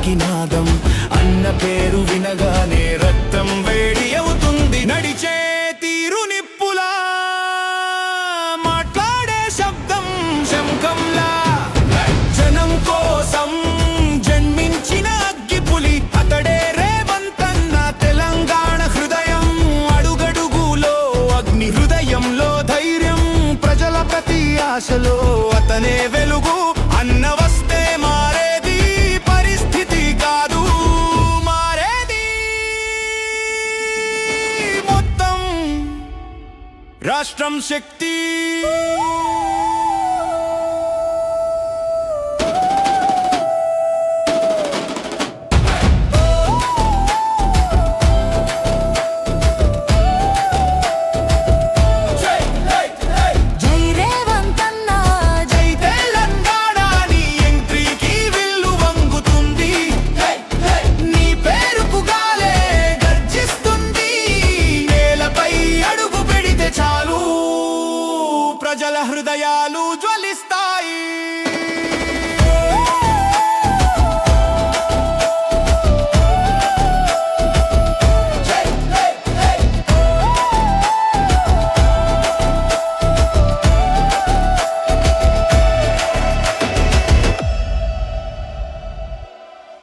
జాతికి నాదం అన్న పేరు వినగానే రక్తం వేడి అవుతుంది నడిచే తీరు నిప్పులా మాట్లాడే శబ్దం శంఖంలా జనం కోసం జన్మించిన అగ్గిపులి అతడే రేవంతన్న తెలంగాణ హృదయం అడుగడుగులో అగ్ని హృదయంలో ధైర్యం ప్రజల ప్రతి ఆశలో అతనే వెలుగు అన్న వస్తే మారేది పరిస్థితి కాదు మారేది మొత్తం రాష్ట్రం శక్తి